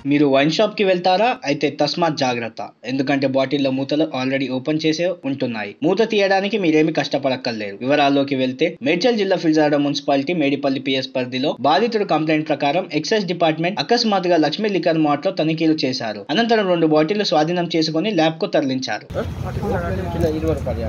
మీరు wine shop కి వెళ్తారా అయితే తస్మాత్ జాగ్రత్త ఎందుకంటే బాటిల్లో మూతలు ఆల్రెడీ ఓపెన్ చేసే ఉంటున్నాయి మూత తీయడానికి మీరేమి కష్టపడక్కర్లేదు వివరాల్లోకి వెళ్తే మేడ్చల్ జిల్లా ఫిల్జాడ మున్సిపాలిటీ మేడిపల్లి పిఎస్ పరిధిలో బాధితుడు కంప్లైంట్ ప్రకారం ఎక్సైజ్ డిపార్ట్మెంట్ అకస్మాత్తుగా లక్ష్మీ లిక్కర్ మార్ట్ లో తనిఖీలు చేశారు అనంతరం రెండు బాటిళ్లు స్వాధీనం చేసుకుని ల్యాబ్ కు తరలించారు ఇరవై రూపాయలు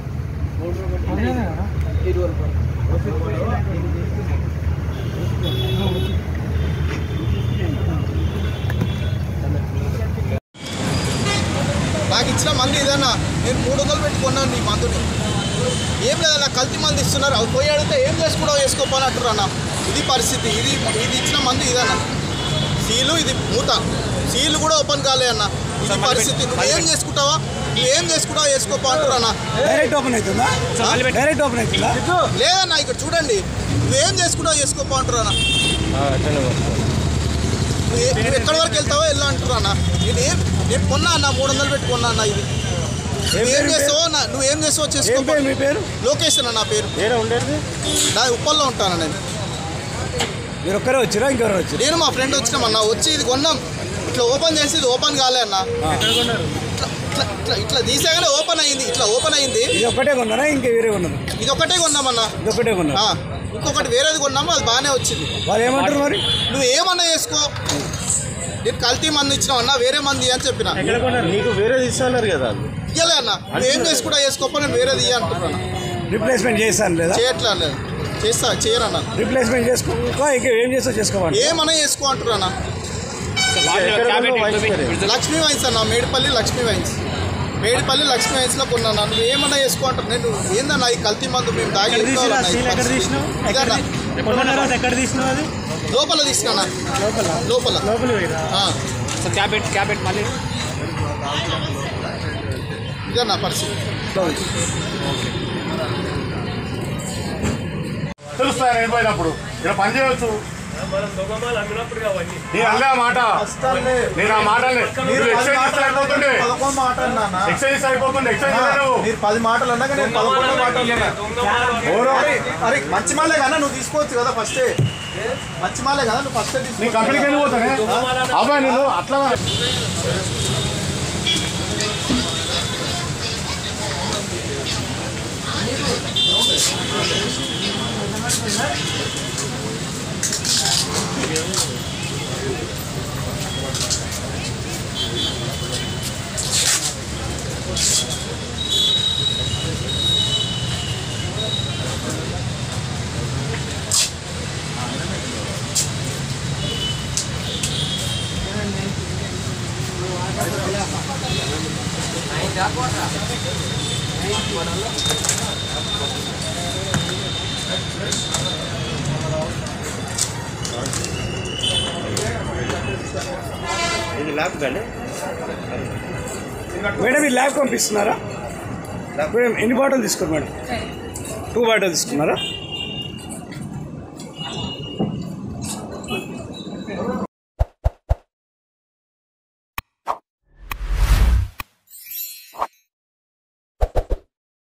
నాకు ఇచ్చిన మంది ఇదన్నా నేను మూడు వందలు పెట్టి కొన్నాను నీ మందుని ఏం లేదన్నా కల్తీ మంది ఇస్తున్నారు అవి పోయి అడిగితే ఏం చేసుకుంటావు వేసుకోపోని అంటారు అన్న ఇది పరిస్థితి ఇది ఇది ఇచ్చిన మంది ఇదన్న సీలు ఇది మూత సీలు కూడా ఓపెన్ కాలే అన్న ఇది పరిస్థితి నువ్వు ఏం చేసుకుంటావా నువ్వు ఏం చేసుకుంటావా వేసుకోపో అంటారు అన్న డైరెక్ట్ ఓపెన్ అవుతుందా డైరెక్ట్ ఓపెన్ అవుతుందా లేదన్నా ఇక్కడ చూడండి నువ్వేం చేసుకుంటావు చేసుకోపో అంటారు అన్న నువ్వు ఏ- నువ్వు ఎక్కడి వరకు వెళ్తావో వెళ్ళు అంటారు అన్న నేను ఏం నేను కొన్నా అన్న మూడు వందలు పెట్టి కొన్నా అన్న ఇది నువ్వేం చేస్తావో నా- నువ్వేం చేస్తావో ఏం చేసుకో పేరు మీ పేరు లోకేష్ అన్న నా పేరు వేరే ఉండేది నా ఉప్పల్లో ఉంటాను నేను మీరు ఒక్కరే వచ్చిరా ఇంకెవరు వచ్చారు నేను మా ఫ్రెండ్ వచ్చినామన్న వచ్చి ఇది కొన్నాం ఇట్లా ఓపెన్ చేసి ఇది ఓపెన్ కాలే అన్న ఇట్లా ఇట్లా ఇట్లా ఇట్లా తీసేగానే ఓపెన్ అయింది ఇట్లా ఓపెన్ అయింది ఇది ఒక్కటే కొన్నారా ఇంకా వేరే కొన్నారు ఇది ఒకటే కొన్నామన్న ఇది ఒక్కటే కొన్నారు ఆ, ఇంకొకటి వేరేది కొన్నాము అది బాగానే వచ్చింది వాళ్ళు ఏమంటారు మరి నువ్వు ఏమన్నా చేసుకో నేను కల్తీ మంది ఇచ్చినావన్నా వేరే మంది అని చెప్పిన నీకు వేరేది ఇస్తున్నారు కదా ఇయ్యలే అన్న నువ్వు ఏం చేసుకుంటా చేసుకోపో నేను వేరేది ఇయ్య అంటున్నాను రిప్లేస్మెంట్ చేస్తాను లేదా చేయట్లే లేదు చేస్తా చేయరన్న రిప్లేస్మెంట్ చేసుకో ఇంకా ఏం చేస్తా చేసుకోవాలి ఏమన్నా చేసుకో అంటున్నా ఎక్కడ లక్ష్మీ వైన్స్ అన్న మేడిపల్లి లక్ష్మీ వైన్స్ మేడిపల్లి లక్ష్మీ వైన్స్ లో కొన్నాను నువ్వు ఏమన్నా చేసుకో అంటారు నేను ఏందన్నా ఈ కల్తీ మందు మేము తాగి ఎత్తుకోవాలన్నా ఈ పరిస్థితి. ఇదన్నా. ఎక్కడ తీసినావు అది లోపల తీసుకున్నా లోపల లోపల లోపల పోయిరా ఆ, క్యాబెట్ క్యాబెట్ మళ్ళీ ఇదన్నా పరిస్థితి తెలుస్తాయి నేను పోయినప్పుడు ఇక్కడ పని చేయవచ్చు నేను అల్లే ఆ మాట నేను ఆ మాటలే మీరు ఎక్సైజ్ ఇస్తే అయిపోతుండే పదకొండు మాటలు నాన్న ఎక్సైజ్ ఇస్తే అయిపోతుంది ఎక్సైజ్ చేయలేవు మీరు పది మాటలు అన్నాక నేను పదకొండు మాటలు అన్నా. అరే, అరే మంచి మాలే కదా నువ్వు తీసుకోవచ్చు కదా ఫస్ట్ మంచి మాలే కదా నువ్వు ఫస్ట్ నీ కంపెనీకి వెళ్ళిపోతానే అబ్బాయి నేను అట్లా మేడం మీరు ల్యాబ్ పంపిస్తున్నారా మేడం ఎన్ని బాటిల్ తీసుకున్నారు మేడం టూ బాటిల్ తీసుకున్నారా